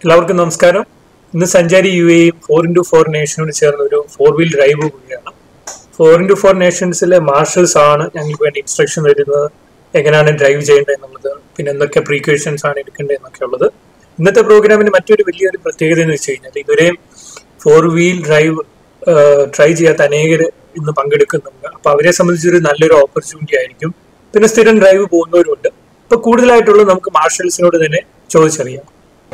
എല്ലാവർക്കും നമസ്കാരം ഇന്ന് സഞ്ചാരി യു എയും ഫോർ ഇൻറ്റു ഫോർ നേഷനോട് ചേർന്ന് ഒരു ഫോർ വീൽ ഡ്രൈവ് പോവുകയാണ് ഫോർ ഇൻറ്റു ഫോർ നേഷൻസിലെ മാർഷൽസ് ആണ് ഞങ്ങൾക്ക് വേണ്ടി ഇൻസ്ട്രക്ഷൻ തരുന്നത് എങ്ങനെയാണ് ഡ്രൈവ് ചെയ്യേണ്ടത് എന്നുള്ളത് പിന്നെ എന്തൊക്കെ പ്രീക്വേഷൻസ് ആണ് എടുക്കേണ്ടത് എന്നൊക്കെ ഉള്ളത് ഇന്നത്തെ പ്രോഗ്രാമിന് മറ്റൊരു വലിയൊരു പ്രത്യേകത എന്ന് വെച്ച് കഴിഞ്ഞാൽ ഇതുവരെയും ഫോർ വീൽ ഡ്രൈവ് ട്രൈ ചെയ്യാത്ത അനേകർ ഇന്ന് പങ്കെടുക്കുന്നുണ്ട് അപ്പൊ അവരെ സംബന്ധിച്ചൊരു നല്ലൊരു ഓപ്പർച്യൂണിറ്റി ആയിരിക്കും പിന്നെ സ്ഥിരം ഡ്രൈവ് പോകുന്നവരുണ്ട് അപ്പൊ കൂടുതലായിട്ടുള്ളത് നമുക്ക് മാർഷൽസിനോട് തന്നെ ചോദിച്ചറിയാം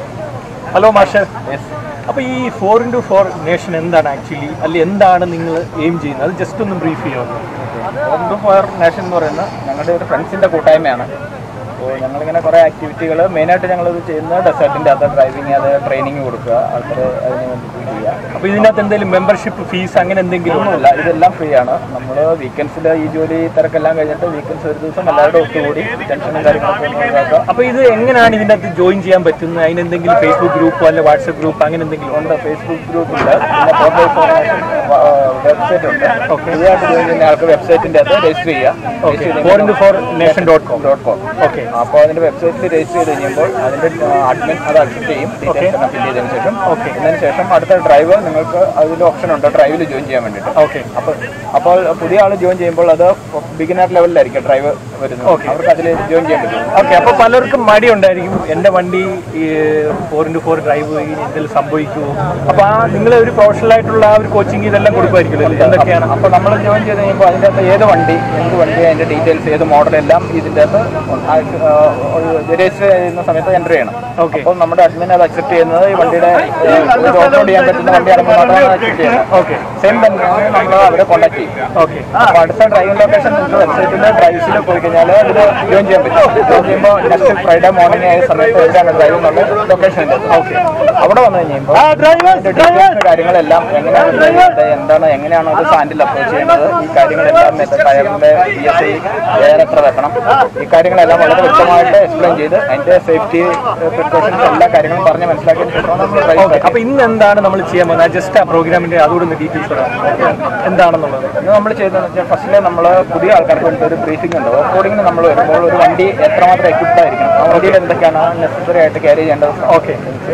ഹലോ മാഷർ അപ്പോൾ ഈ ഫോർ ഇൻറ്റു ഫോർ നേഷൻ എന്താണ് ആക്ച്വലി അല്ലെ എന്താണ് നിങ്ങൾ എയിം ചെയ്യുന്നത് അത് ജസ്റ്റ് ഒന്ന് ബ്രീഫ് ചെയ്യുമോ ഫോർ ഫോർ നേഷൻ എന്ന് പറയുന്നത് ഞങ്ങളുടെ ഒരു ഫ്രണ്ട്സിൻ്റെ കൂട്ടായ്മയാണ് അപ്പോൾ ഞങ്ങളിങ്ങനെ കുറേ ആക്ടിവിറ്റികൾ മെയിനായിട്ട് ഞങ്ങളിത് ചെയ്യുന്നത് ഡെസേർട്ടിൻ്റെ അത് ഡ്രൈവിങ് അത് ട്രെയിനിങ് കൊടുക്കുക ആൾക്കാർ അതിന് വേണ്ടി ചെയ്യുക അപ്പോൾ ഇതിനകത്ത് എന്തെങ്കിലും മെമ്പർഷിപ്പ് ഫീസ് അങ്ങനെ എന്തെങ്കിലും ഉണ്ടോ? ഒന്നുമില്ല ഇതെല്ലാം ഫ്രീ ആണ് നമ്മൾ വീക്കെൻഡ്സിൽ ഈ ജോലി തിരക്കെല്ലാം കഴിഞ്ഞിട്ട് വീക്കെൻഡ്സ് ഒരു ദിവസം എല്ലാവരുടെ ഒത്തുകൂടി ടെൻഷനും കാര്യങ്ങളൊക്കെ ഒന്ന് ഒഴിവാക്കുക അപ്പോൾ ഇത് എങ്ങനെയാണ് ഇതിൻ്റെ അകത്ത് ജോയിൻ ചെയ്യാൻ പറ്റുന്നത് അതിന് എന്തെങ്കിലും ഫേസ്ബുക്ക് ഗ്രൂപ്പോ അല്ലെ വാട്സപ്പ് ഗ്രൂപ്പ് അങ്ങനെ എന്തെങ്കിലും ഉണ്ടോ ഉണ്ട് ഫേസ്ബുക്ക് ഗ്രൂപ്പുണ്ട് പിന്നെ ഫോർ ബൈ ഫോർ വെബ്സൈറ്റ് ഉണ്ട് പുതിയതായിട്ട് ജോയിൻ ചെയ്യുന്ന ആൾക്ക് വെബ്സൈറ്റിൻ്റെ അകത്ത് രജിസ്റ്റർ ചെയ്യുക four into four nation dot com dot com okay അപ്പോൾ അതിന്റെ വെബ്സൈറ്റിൽ രജിസ്റ്റർ ചെയ്ത് കഴിയുമ്പോൾ അതിന്റെ അഡ്മിൻ അത് അക്സെപ്റ്റ് ചെയ്യും ഡീറ്റെയിൽസ് എല്ലാം ഫിൽ ചെയ്തതിന് ശേഷം ഓക്കെ അതിന് ശേഷം അടുത്ത ഡ്രൈവ് നിങ്ങൾക്ക് അതിൽ ഓപ്ഷൻ ഉണ്ട് ഡ്രൈവിൽ ജോയിൻ ചെയ്യാൻ വേണ്ടിയിട്ട് ഓക്കെ അപ്പോൾ അപ്പോൾ പുതിയ ആൾ ജോയിൻ ചെയ്യുമ്പോൾ അത് ബിഗിനർ ലെവലിലായിരിക്കും ഡ്രൈവ് വരുന്നത് അവർക്ക് അതിൽ ജോയിൻ ചെയ്യാൻ പറ്റും ഓക്കെ അപ്പോൾ പലർക്കും മടി ഉണ്ടായിരിക്കും എൻ്റെ വണ്ടി ഈ ഫോർ ഇൻറ്റു ഫോർ ഡ്രൈവ് എന്തെങ്കിലും സംഭവിക്കുമോ അപ്പോൾ ആ നിങ്ങൾ ഒരു പ്രൊഫഷണൽ ആയിട്ടുള്ള ആ ഒരു കോച്ചിങ് ഇതെല്ലാം കൊടുക്കുമായിരിക്കുമല്ലോ എന്തൊക്കെയാണ് അപ്പോൾ നമ്മൾ ജോയിൻ ചെയ്ത് കഴിയുമ്പോൾ അതിൻ്റെ അകത്ത് ഏത് വണ്ടി എന്ത് വണ്ടി അതിന്റെ ഡീറ്റെയിൽസ് ഏത് മോഡൽ എല്ലാം ഇതിൻ്റെ അകത്ത് രജിസ്റ്റർ ചെയ്യുന്ന സമയത്ത് എൻ്റർ ചെയ്യണം ഓക്കെ അപ്പോൾ നമ്മുടെ അഡ്മിൻ അത് അക്സെപ്റ്റ് ചെയ്യുന്നത് ഈ വണ്ടിയുടെ ഓഫ്ലോഡ് ചെയ്യാൻ പറ്റുന്ന വണ്ടിയാണെങ്കിൽ മാത്രമാണ് അക്സെപ്റ്റ് ചെയ്യുന്നത് ഓക്കെ സെയിം തന്നെയാണ് നമ്മൾ അവരെ കോൺടാക്ട് ചെയ്യും ഓക്കെ അപ്പോൾ അടുത്ത ഡ്രൈവിംഗ് ലൊക്കേഷൻ നിങ്ങൾക്ക് വെബ്സൈറ്റിൽ ഡ്രൈവ്സിൽ പോയി കഴിഞ്ഞാൽ അതിൽ ജോയിൻ ചെയ്യാൻ പറ്റും ജോയിൻ ചെയ്യുമ്പോൾ നെക്സ്റ്റ് ഫ്രൈഡേ മോർണിംഗ് ആയ സമയത്ത് എവിടെയാണ് ഡ്രൈവ് എന്നുള്ള ലൊക്കേഷൻ ഉണ്ട് ഓക്കെ അവിടെ വന്നു കഴിയുമ്പോൾ ഡീറ്റെയിൽസ് കാര്യങ്ങളെല്ലാം എങ്ങനെയാണ് ഡ്രൈവ് ചെയ്യേണ്ടത് എന്താണ് എങ്ങനെയാണ് അത് സാൻഡിൽ അപ്രോച്ച് ചെയ്യുന്നത് ഈ കാര്യങ്ങളെല്ലാം മറ്റേ ടയറിന്റെ പി എസ് ഐ എയർ എത്ര വെക്കണം ഈ കാര്യങ്ങളെല്ലാം വളരെ വ്യക്തമായിട്ട് എക്സ്പ്ലെയിൻ ചെയ്ത് അതിന്റെ സേഫ്റ്റി പ്രിക്കോഷൻസ് എല്ലാ കാര്യങ്ങളും പറഞ്ഞ് മനസ്സിലാക്കിയതിന് ശേഷമാണ് നമ്മൾ ഡ്രൈവ് ഓക്കെ അപ്പൊ ഇന്ന് എന്താണ് നമ്മൾ ചെയ്യാൻ പോകുന്നത് ജസ്റ്റ് ആ പ്രോഗ്രാമിന്റെ അതുകൂടെ ഒന്ന് ഡീറ്റെയിൽസ് പറയാം എന്താണെന്നുള്ളത് ഇത് നമ്മൾ ചെയ്തതെന്ന് വെച്ചാൽ ഫസ്റ്റിലെ നമ്മൾ പുതിയ ആൾക്കാർക്ക് വേണ്ടി ഒരു ബ്രീഫിംഗ് ഉണ്ട് ഓഫ് റോഡിങ്ങിന് നമ്മൾ വരുമ്പോൾ ഒരു വണ്ടി എത്രമാത്രം എക്വിപ്ഡ് ആയിരിക്കണം ആ വണ്ടിയിൽ എന്തൊക്കെയാണ് നെസസറി ആയിട്ട് ക്യാരി ചെയ്യേണ്ടത് ഓക്കെ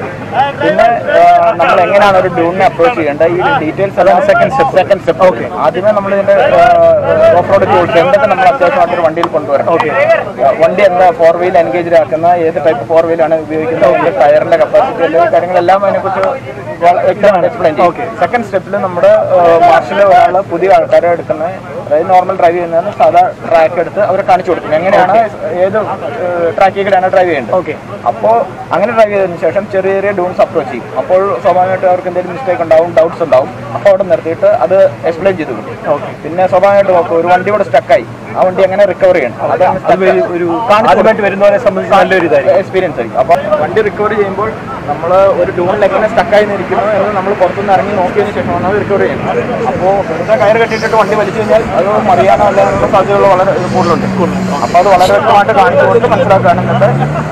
പിന്നെ നമ്മൾ എങ്ങനെയാണ് ഒരു ഡ്യൂണിനെ അപ്രോച്ച് ചെയ്യേണ്ടത് ഈ ഡീറ്റെയിൽസ് എല്ലാം second step second step okay ആദ്യമേ നമ്മൾ ഇതിന്റെ ഓഫ് റോഡ് ടൂൾസ് എന്തൊക്കെ നമ്മൾ അത്യാവശ്യമായിട്ട് ഒരു വണ്ടിയിൽ കൊണ്ടുവരണം ഓക്കെ വണ്ടി എന്താ ഫോർ വീൽ എൻഗേജ് ആക്കുന്ന ഏത് ടൈപ്പ് ഫോർ വീലാണ് ഉപയോഗിക്കുന്നത് അതിന്റെ ടയറിന്റെ കപ്പാസിറ്റി എല്ലാ കാര്യങ്ങളെല്ലാം അതിനെക്കുറിച്ച് വ്യക്തമായിട്ട് എക്സ്പ്ലെയിൻ ചെയ്യും സെക്കൻഡ് സ്റ്റെപ്പിൽ നമ്മുടെ മാർഷൽ ഒരാൾ പുതിയ ആൾക്കാരെ എടുക്കുന്ന അതായത് നോർമൽ ഡ്രൈവ് ചെയ്യുന്നതിന് സാധാ ട്രാക്ക് എടുത്ത് അവരെ കാണിച്ചു കൊടുക്കും എങ്ങനെയാണ് ഏത് ട്രാക്കിലാണ് ഡ്രൈവ് ചെയ്യേണ്ടത് ഓക്കെ അപ്പോൾ അങ്ങനെ ഡ്രൈവ് ചെയ്തതിന് ശേഷം ചെറിയ ചെറിയ ഡൂൺസ് അപ്രോച്ച് ചെയ്യും അപ്പോൾ സ്വാഭാവികമായിട്ട് അവർക്ക് എന്തെങ്കിലും മിസ്റ്റേക്ക് ഉണ്ടാവും ഡൗട്ട്സ് ഉണ്ടാവും അപ്പോൾ അവിടെ നിർത്തിയിട്ട് അത് എക്സ്പ്ലെയിൻ ചെയ്ത് കൊടുക്കും ഓക്കെ പിന്നെ സ്വാഭാവികമായിട്ട് നോക്കും ഒരു വണ്ടി ഇവിടെ സ്റ്റക്കായി ആ വണ്ടി എങ്ങനെ റിക്കവർ ചെയ്യണം അതാണ് അത് ഒരു- ഒരു ആദ്യമായിട്ട് വരുന്നവരെ സംബന്ധിച്ച് നല്ലൊരു ഇതായിരിക്കും എക്സ്പീരിയൻസ് ആയിരിക്കും അപ്പോൾ വണ്ടി റിക്കവർ ചെയ്യുമ്പോൾ നമ്മൾ ഒരു ഡൂണിൽ എങ്ങനെ സ്റ്റക്കായി നിൽക്കുന്നു എന്ന് നമ്മൾ പുറത്തുനിന്ന് ഇറങ്ങി നോക്കിയതിന് ശേഷമാണ് അത് റിക്കവർ ചെയ്യുന്നത് അപ്പോൾ വെറുതെ കയറ് കെട്ടിയിട്ട് വണ്ടി വലിച്ചു കഴിഞ്ഞാൽ അത് മറിയാനോ അല്ലാനുള്ള സാധ്യതകൾ വളരെ കൂടുതലുണ്ട് അപ്പോൾ അത് വളരെ വ്യക്തമായിട്ട് കാണിച്ചു കൊടുത്ത് മനസ്സിലാക്കുകയാണെന്നുണ്ട്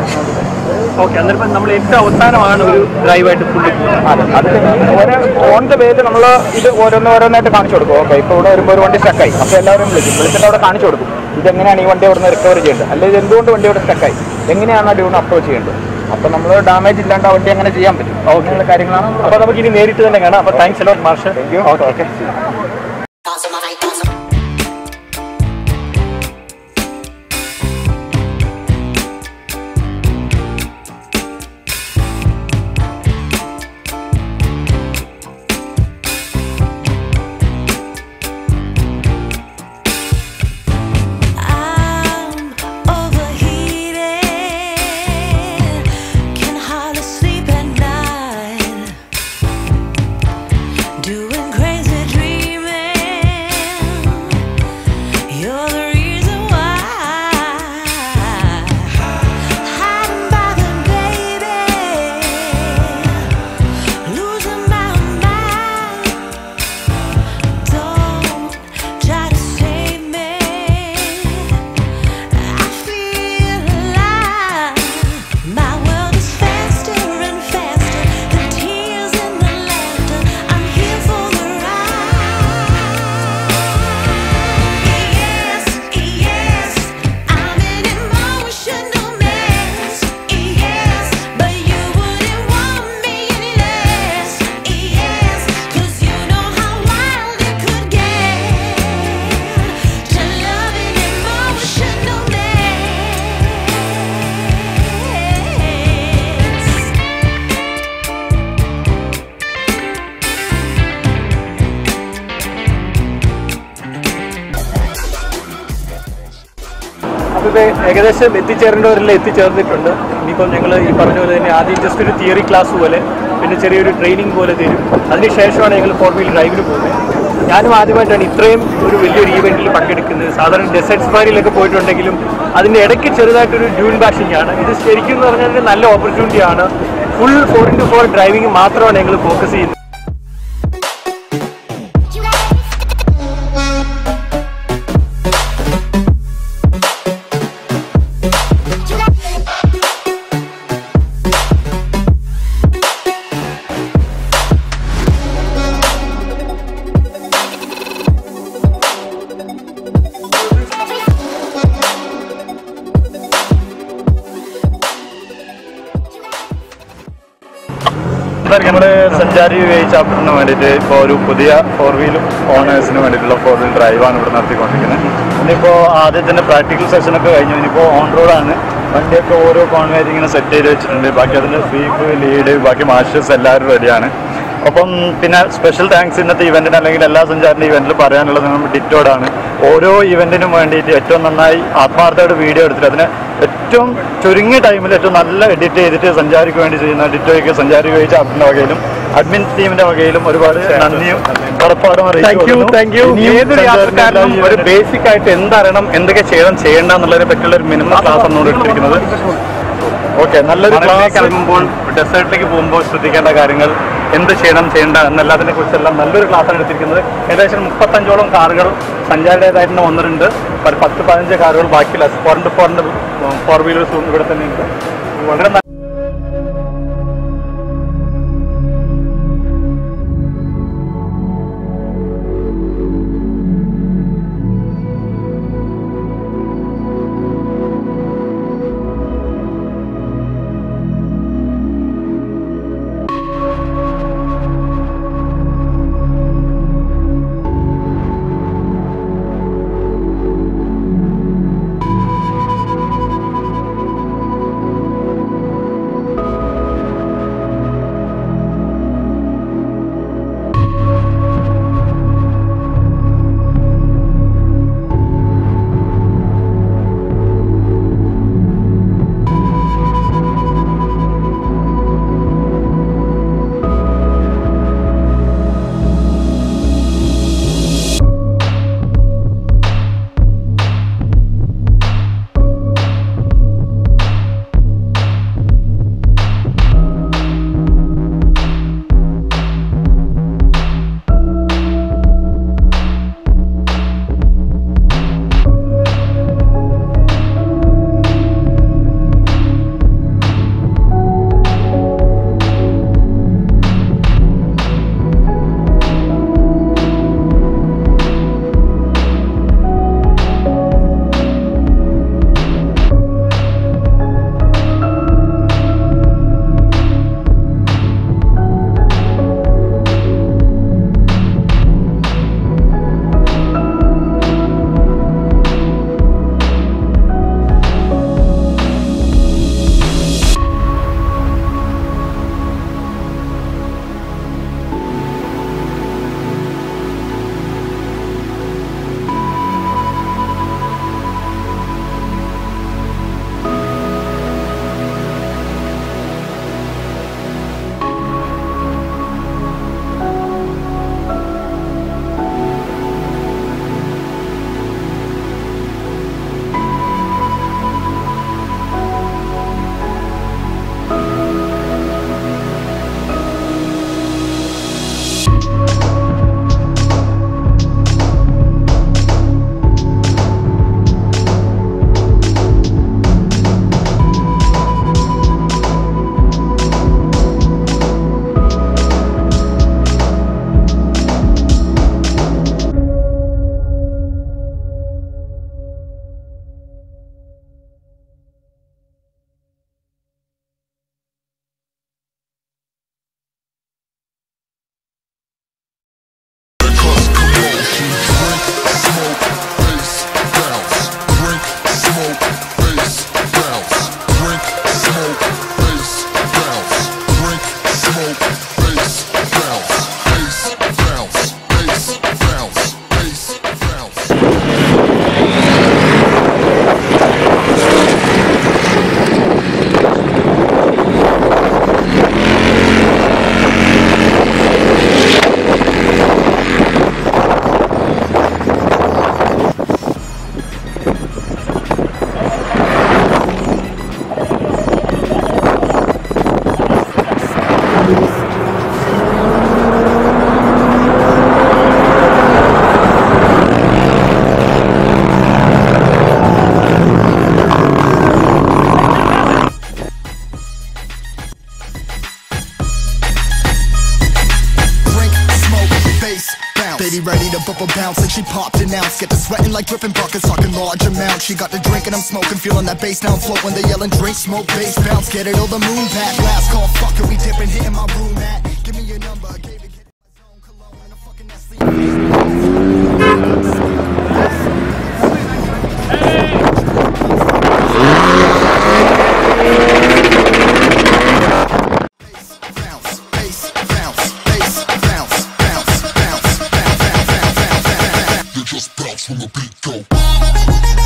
ഓക്കെ അന്നേരം നമ്മൾ ഏറ്റവും അവസാനമാണ് ഒരു ഡ്രൈവായിട്ട് ഫുള്ള് പോകുന്നത് അതെ അത് ഓരോ ഓൺ ദ വേയിൽ നമ്മൾ ഇത് ഓരോന്ന് ഓരോന്നായിട്ട് കാണിച്ചു കൊടുക്കും ഓക്കെ ഇപ്പോൾ ഇവിടെ വരുമ്പോൾ ഒരു വണ്ടി സ്റ്റക്കായി അപ്പോൾ എല്ലാവരും വിളിക്കും വിളിച്ചിട്ട് അവിടെ കാണിച്ചു കൊടുക്കും ഇതെങ്ങനെയാണ് ഈ വണ്ടി അവിടെ നിന്ന് റിക്കവർ ചെയ്യേണ്ടത് അല്ലെങ്കിൽ ഇത് എന്തുകൊണ്ട് വണ്ടി ഇവിടെ സ്റ്റക്കായി എങ്ങനെയാണ് ആ ഡ്യൂൺ അപ്രോച്ച് ചെയ്യേണ്ടത് അപ്പോൾ നമ്മൾ ഡാമേജ് ഇല്ലാണ്ട് ആ വണ്ടി എങ്ങനെ ചെയ്യാൻ പറ്റും അങ്ങനെയുള്ള കാര്യങ്ങളാണ് അപ്പൊ നമുക്ക് ഇനി നേരിട്ട് തന്നെ കാണാം അപ്പൊ thanks a lot marshal okay okay Awesome, I awesome. I'm overheated, can hardly sleep at night, doing crazy dreaming. അപ്പോൾ ഇത് ഏകദേശം എത്തിച്ചേരേണ്ടവരെല്ലാം എത്തിച്ചേർന്നിട്ടുണ്ട് ഇനിയിപ്പം ഞങ്ങൾ ഈ പറഞ്ഞ പോലെ തന്നെ ആദ്യം ജസ്റ്റ് ഒരു തിയറി ക്ലാസ് പോലെ പിന്നെ ചെറിയൊരു ട്രെയിനിങ് പോലെ തരും അതിനുശേഷമാണ് ഞങ്ങൾ ഫോർ വീൽ ഡ്രൈവിന് പോകുന്നത് ഞാനും ആദ്യമായിട്ടാണ് ഇത്രയും ഒരു വലിയൊരു ഈവെന്റിൽ പങ്കെടുക്കുന്നത് സാധാരണ ഡെസേർട്ട് സഫാരിയിലൊക്കെ പോയിട്ടുണ്ടെങ്കിലും അതിൻ്റെ ഇടയ്ക്ക് ചെറുതായിട്ടൊരു ഡ്യൂൺ ബാഷിംഗ് ആണ് ഇത് ശരിക്കും എന്ന് പറഞ്ഞാൽ ഒരു നല്ല ഓപ്പർച്യൂണിറ്റി ആണ് full four into four driving മാത്രമാണ് ഞങ്ങൾ ഫോക്കസ് ചെയ്യുന്നത് നമ്മുടെ സഞ്ചാരി യു എ ചാപ്റ്ററിന് വേണ്ടിയിട്ട് ഇപ്പോൾ ഒരു പുതിയ ഫോർ വീൽ ഓണേഴ്സിന് വേണ്ടിയിട്ടുള്ള ഫോർ വീൽ ഡ്രൈവാണ് ഇവിടെ നടത്തിക്കൊണ്ടിരിക്കുന്നത് ഇനിയിപ്പോൾ ആദ്യത്തിൻ്റെ പ്രാക്ടിക്കൽ സെഷനൊക്കെ കഴിഞ്ഞു ഇനിയിപ്പോൾ ഓൺ റോഡാണ് വണ്ടിയൊക്കെ ഓരോ കോൺവേറ്റ് ഇങ്ങനെ സെറ്റ് ചെയ്ത് വെച്ചിട്ടുണ്ട് ബാക്കി അതിൻ്റെ സ്വീപ്പ് ലീഡ് ബാക്കി മാസ്റ്റേഴ്സ് എല്ലാവരും റെഡിയാണ് അപ്പം പിന്നെ സ്പെഷ്യൽ താങ്ക്സ് ഇന്നത്തെ ഇവന്റിന് അല്ലെങ്കിൽ എല്ലാ സഞ്ചാരിൻ്റെ ഇവന്റിൽ പറയാനുള്ളത് നമ്മൾ ഡിറ്റോടാണ് ഓരോ ഇവന്റിനും വേണ്ടിയിട്ട് ഏറ്റവും നന്നായി ആത്മാർത്ഥമായിട്ട് വീഡിയോ എടുത്തിട്ട് അതിന് ഏറ്റവും ചുരുങ്ങിയ ടൈമിൽ ഏറ്റവും നല്ല എഡിറ്റ് ചെയ്തിട്ട് സഞ്ചാരിക്ക് വേണ്ടി ചെയ്യുന്ന ഡിറ്റോയ്ക്ക് സഞ്ചാരി ഉപയോഗിച്ച അപ്പിൻ്റെ വകയിലും അഡ്മിൻ ടീമിന്റെ വകയിലും ഒരുപാട് നന്ദിയും ഉറപ്പാടും താങ്ക് യു താങ്ക് യു ഏതൊരു യാത്രക്കാരനും ഒരു ബേസിക് ആയിട്ട് എന്തറിയണം എന്തൊക്കെ ചെയ്യണം ചെയ്യേണ്ട എന്നുള്ളതിനെ പറ്റിയുള്ള ഒരു മിനിമം ക്ലാസ് ആണ് ഇവിടെ എടുത്തിരിക്കുന്നത് ഓക്കെ നല്ലൊരു മണലിലേക്ക് ക്ലാസ് ഇറങ്ങുമ്പോൾ ഡെസേർട്ടിലേക്ക് പോകുമ്പോൾ ശ്രദ്ധിക്കേണ്ട കാര്യങ്ങൾ എന്ത് ചെയ്യണം ചെയ്യേണ്ട എന്നെല്ലാത്തിനെ കുറിച്ചെല്ലാം നല്ലൊരു ക്ലാസ്സാണ് എടുത്തിരിക്കുന്നത് ഏകദേശം മുപ്പത്തഞ്ചോളം കാറുകൾ സഞ്ചാരിയുടേതായിട്ട് വന്നിട്ടുണ്ട് ഒരു പത്ത് പതിനഞ്ച് കാറുകൾ ബാക്കിയില്ല ഫോർ ഇൻറ്റു ഫോറിൻ്റെ ഫോർ വീലേഴ്സും ഇവിടെ തന്നെ ഉണ്ട് വളരെ നല്ല ready to bubble bounce like she popped an ounce. Get to sweating like dripping buckets, talking large amounts. She got the drink and I'm smoking, feeling that bass now float when they yelling drink, smoke, bass bounce. Get it, all the moon back. Last call, fuck it, we dipping, hitting my room at. Give me your number, gave it. Cologne and a fucking Nestle. Bounce, bass, bounce, bass, bounce, bounce, bounce, bounce, bounce, bounce, bounce, bounce. You just bounce when the beat go.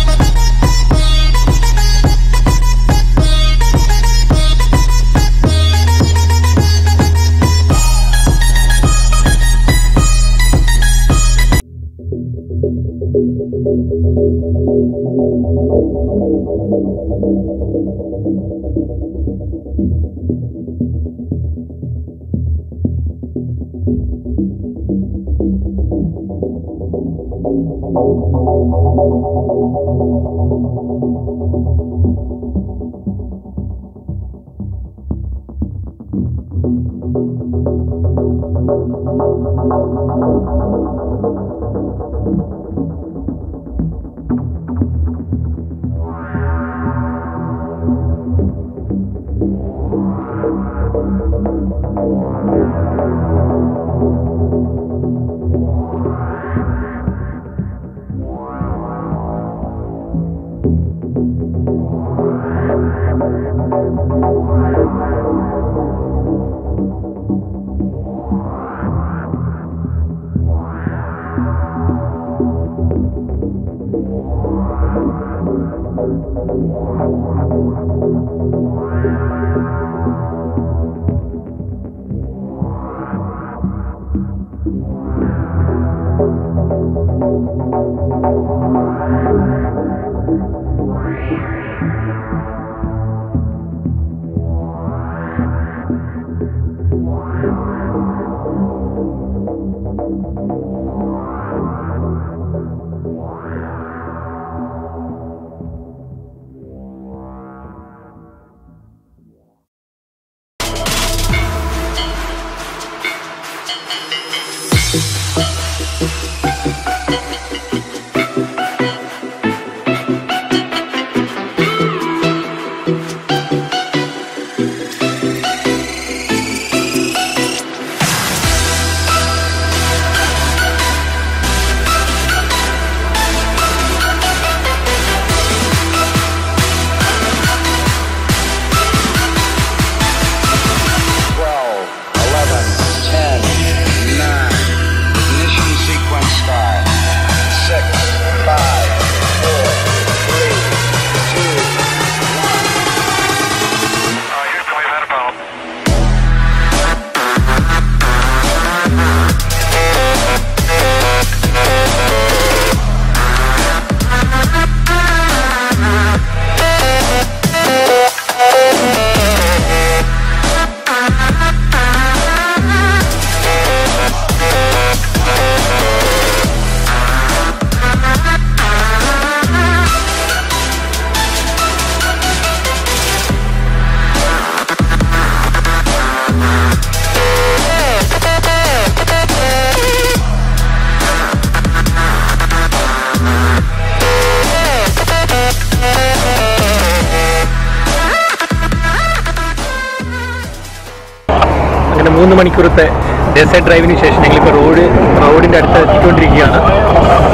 അങ്ങനെ മൂന്ന് മണിക്കൂറത്തെ desert ഡ്രൈവിന് ശേഷം ഞങ്ങളിപ്പോൾ road റോഡിൻ്റെ അടുത്ത് എത്തിക്കൊണ്ടിരിക്കുകയാണ്